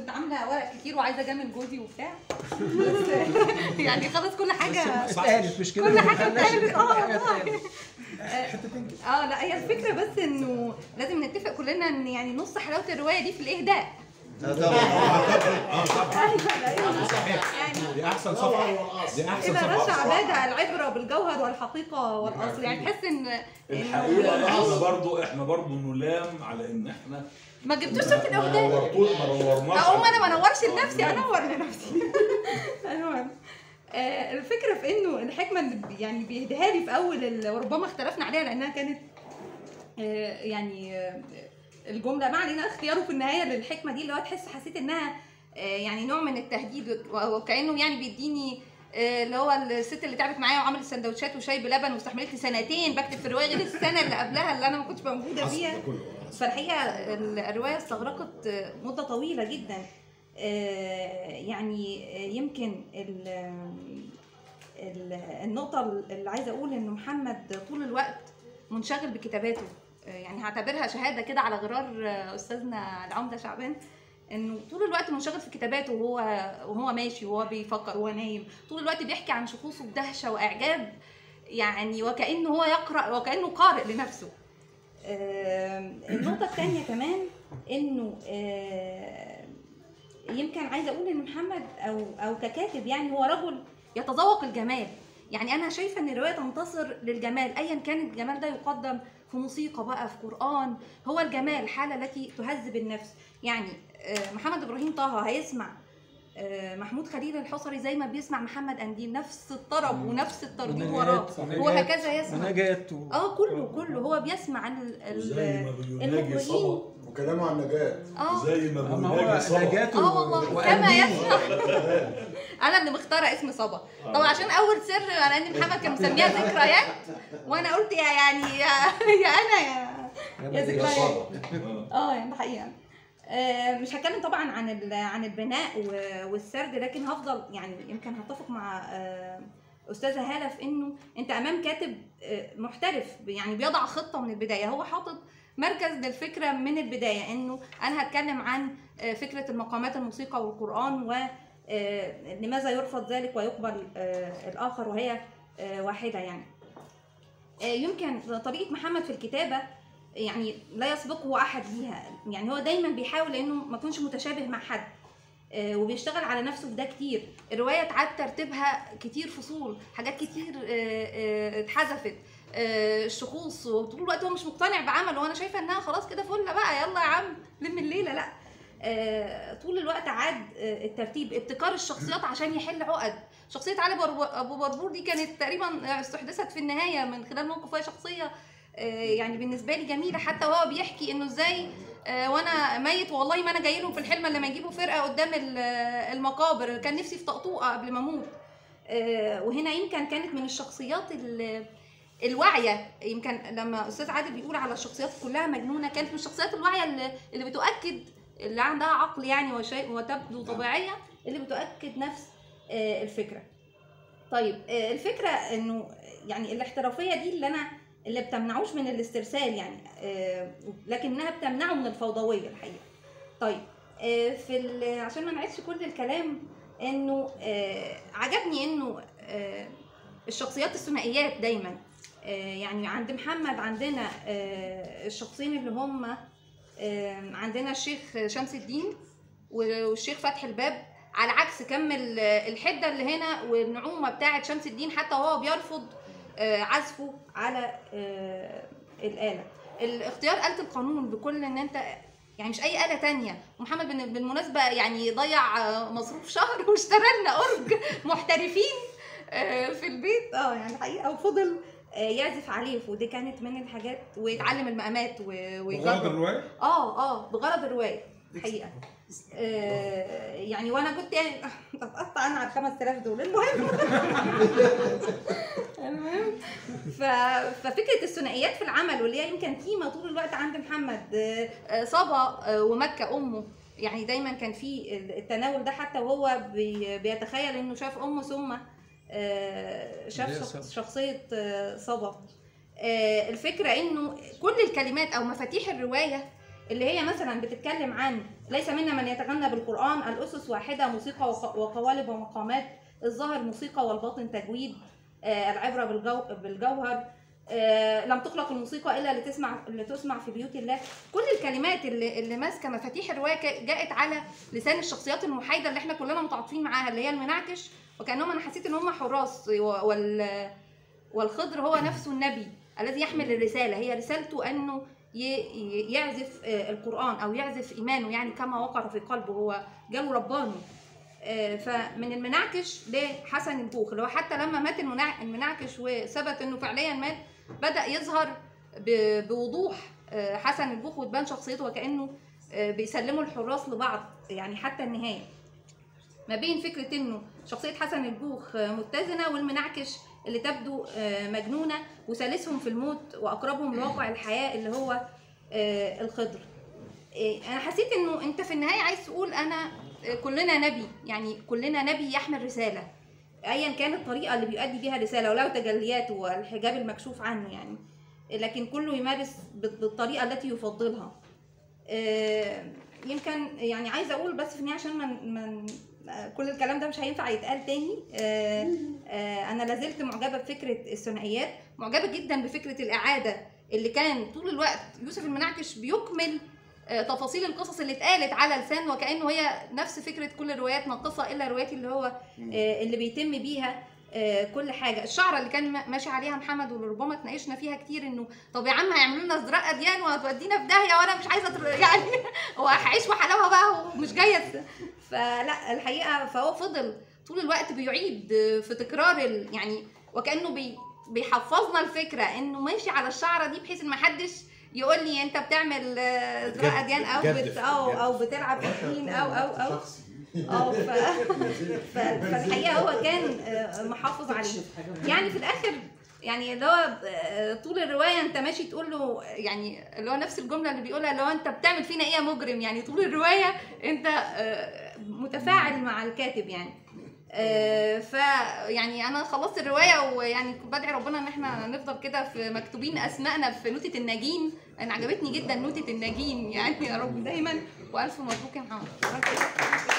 كنت عامله ورق كتير وعايزه اجامل جوزي وبتاع بس يعني خلاص كل حاجه اتقالت مش كده كل حاجة ما خلناش اتقالت، اه حاجة والله. اتقالت. حتتين كده اه لا هي الفكره بس انه لازم نتفق كلنا ان يعني نص حلاوه الروايه دي في الاهداء ايوه ايوه يعني دي احسن صفحه دي احسن إذا رشا صفحه عبادة العبرة بالجوهر والحقيقة والأصل يعني تحس إن الحقيقه إنه احنا برضو احنا برضو نلام على ان احنا ما جبتوش سيرة ما الأهداف نورتوش ما نورناش أقوم أنا ما أنورش لنفسي أنور لنفسي المهم آه، الفكرة في إنه الحكمة اللي بي- يعني بيهديها لي في أول ال- وربما اختلفنا عليها لأنها كانت آه، يعني آه، الجملة ما علينا اختياره في النهاية للحكمة دي اللي هو تحس حسيت إنها آه، يعني نوع من التهديد و- وكأنه يعني بيديني آه، اللي هو الست اللي تعبت معايا وعملت سندوتشات وشاي بلبن واستحملت لي سنتين بكتب في الروايه غير السنه اللي قبلها اللي انا ما كنتش موجوده فيها فالحقيقه ال- الروايه استغرقت مده طويله جدا آه، يعني آه، يمكن ال- ال- النقطه اللي عايزه اقول ان محمد طول الوقت منشغل بكتاباته آه، يعني هعتبرها شهاده كده على غرار آه، استاذنا العمده شعبان انه طول الوقت منشغل في كتاباته وهو وهو ماشي وهو بيفكر وهو نايم طول الوقت بيحكي عن شخوصه بدهشه واعجاب يعني وكانه هو يقرا وكانه قارئ لنفسه آم، النقطة الثانية كمان انه آم، يمكن عايزة اقول ان محمد او او ككاتب يعني هو رجل يتذوق الجمال يعني انا شايفة ان الرواية تنتصر للجمال ايا كان الجمال ده يقدم في موسيقى بقى في قرآن هو الجمال الحالة التي تهذب النفس يعني آه، محمد ابراهيم طه هيسمع آه، محمود خليل الحصري زي ما بيسمع محمد قنديل نفس الطرب ونفس الترديد وراه ونجاة- وهكذا يسمع ونجاة و- اه كله كله هو بيسمع ال- ال- زي ما بيناجي المخرجين صبا وكلامه عن نجاة اه زي ما اما هو بيناجي صبا نجاة اه والله و- كما وقنديل. يسمع انا اللي مختاره اسم صبا طبعا عشان اول سر على ان محمد كان مسميها ذكريات وانا قلت يا يعني يا, يا انا يا يا ذكريات اه يعني ده حقيقه آه، مش هتكلم طبعا عن ال- عن البناء و- والسرد لكن هفضل يعني يمكن هتفق مع آه، استاذه هاله في انه انت امام كاتب آه، محترف يعني بيضع خطه من البدايه هو حاطط مركز للفكره من البدايه انه انا هتكلم عن آه، فكره المقامات الموسيقى والقران و آه، لماذا يرفض ذلك ويقبل آه، الاخر وهي آه، واحده يعني آه، يمكن طريقه محمد في الكتابه يعني لا يسبقه احد ليها يعني هو دايما بيحاول انه ما يكونش متشابه مع حد آه، وبيشتغل على نفسه في ده كتير الروايه اتعاد ترتيبها كتير فصول حاجات كتير آه، آه، اتحذفت آه، الشخوص وطول الوقت هو مش مقتنع بعمله وانا شايفه انها خلاص كده فله بقى يلا يا عم لم الليله لا آه، طول الوقت عاد آه، الترتيب ابتكار الشخصيات عشان يحل عقد شخصيه علي بربو- ابو بربور دي كانت تقريبا استحدثت في النهايه من خلال موقف وهي شخصيه آه، يعني بالنسبه لي جميله حتى وهو بيحكي انه ازاي آه، وانا ميت والله ما انا جاي لهم في الحلم إلا لما يجيبوا فرقه قدام ال- المقابر كان نفسي في طقطوقه قبل ما اموت آه، وهنا يمكن كانت من الشخصيات ال- الواعيه يمكن لما استاذ عادل بيقول على الشخصيات كلها مجنونه كانت من الشخصيات الواعيه اللي, اللي بتؤكد اللي عندها عقل يعني وشيء وتبدو طبيعيه اللي بتؤكد نفس آه، الفكره طيب آه، الفكره انه يعني الاحترافيه دي اللي انا اللي بتمنعوش من الاسترسال يعني آه، لكنها بتمنعه من الفوضويه الحقيقه طيب آه، في ال- عشان ما نعيدش كل الكلام انه آه، عجبني انه آه، الشخصيات الثنائيات دايما آه، يعني عند محمد عندنا آه، الشخصين اللي هم آه، عندنا الشيخ شمس الدين والشيخ فتح الباب على عكس كم ال- الحده اللي هنا والنعومه بتاعه شمس الدين حتى وهو بيرفض آه، عزفه على آه، الاله الاختيار آلة القانون بكل ان انت يعني مش اي آلة تانية محمد بن- بالمناسبة يعني ضيع آه، مصروف شهر واشترى لنا أورج محترفين آه، في البيت اه يعني حقيقة وفضل آه، يعزف عليه ودي كانت من الحاجات ويتعلم المقامات و- بغرض ويجرب الرواية اه اه بغرض الروايه حقيقه آه يعني وانا كنت يعني اتقطع انا على 5000 دول المهم المهم ف... ففكره الثنائيات في العمل واللي هي يمكن تيمه طول الوقت عند محمد آه، آه، صبا آه، ومكه امه يعني دايما كان في التناول ده حتى وهو بي... بيتخيل انه شاف امه ثم آه، شاف اللي هي شخ- صبا. شخصيه آه، صبا آه، الفكره انه كل الكلمات او مفاتيح الروايه اللي هي مثلا بتتكلم عن ليس منا من يتغنى بالقران الاسس واحده موسيقى وق- وقوالب ومقامات الظاهر موسيقى والباطن تجويد آه، العبره بالجو بالجوهر آه، لم تخلق الموسيقى الا لتسمع لتسمع في بيوت الله كل الكلمات اللي اللي ماسكه مفاتيح الروايه ك- جاءت على لسان الشخصيات المحايده اللي احنا كلنا متعاطفين معاها اللي هي المنعكش وكانهم انا حسيت ان هم حراس و- وال والخضر هو نفسه النبي الذي يحمل الرساله هي رسالته انه ي- ي- يعزف آه، القران او يعزف ايمانه يعني كما وقر في قلبه هو جاله رباني آه، فمن المنعكش لحسن البوخ اللي هو حتى لما مات المنع- المنعكش وثبت انه فعليا مات بدا يظهر ب- بوضوح آه، حسن البوخ وتبان شخصيته وكانه آه، بيسلموا الحراس لبعض يعني حتى النهايه ما بين فكره انه شخصيه حسن البوخ آه، متزنه والمنعكش اللي تبدو آه، مجنونه وثالثهم في الموت واقربهم لواقع الحياه اللي هو آه، الخضر آه، انا حسيت انه انت في النهايه عايز تقول انا آه، كلنا نبي يعني كلنا نبي يحمل رساله ايا كانت الطريقه اللي بيؤدي بيها رساله ولو تجلياته والحجاب المكشوف عنه يعني لكن كله يمارس بال- بالطريقه التي يفضلها آه، يمكن يعني عايزه اقول بس في النهايه عشان من من كل الكلام ده مش هينفع يتقال تاني آه، آه، انا لازلت معجبه بفكره الثنائيات معجبه جدا بفكره الاعاده اللي كان طول الوقت يوسف المنعكش بيكمل آه، تفاصيل القصص اللي اتقالت على لسان وكانه هي نفس فكره كل الروايات ناقصه الا روايتي اللي هو آه، اللي بيتم بيها آه، كل حاجه الشعره اللي كان ما- ماشي عليها محمد واللي ربما اتناقشنا فيها كتير انه طب يا عم هيعملوا لنا ازدراء اديان وهتودينا في داهيه وانا مش عايزه أتر- يعني هو هعيش وحلاوه بقى ومش جايه ت- فلا الحقيقه فهو فضل طول الوقت بيعيد في تكرار ال- يعني وكانه بي بيحفظنا الفكره انه ماشي على الشعره دي بحيث ان محدش يقول لي انت بتعمل آه، ازدراء جد- اديان او جدف- بت او جدف. او بتلعب تخين او او او شخصي اه ف... ف... فالحقيقه هو كان آه، محافظ عليه يعني في الاخر يعني اللي هو آه، طول الروايه انت ماشي تقول له يعني اللي هو نفس الجمله اللي بيقولها اللي هو انت بتعمل فينا ايه يا مجرم يعني طول الروايه انت آه، متفاعل مع الكاتب يعني آه، ف يعني انا خلصت الروايه ويعني بدعي ربنا ان احنا نفضل كده في مكتوبين اسمائنا في نوتة النجين انا عجبتني جدا نوتة النجين يعني يا رب دايما والف مبروك يا محمد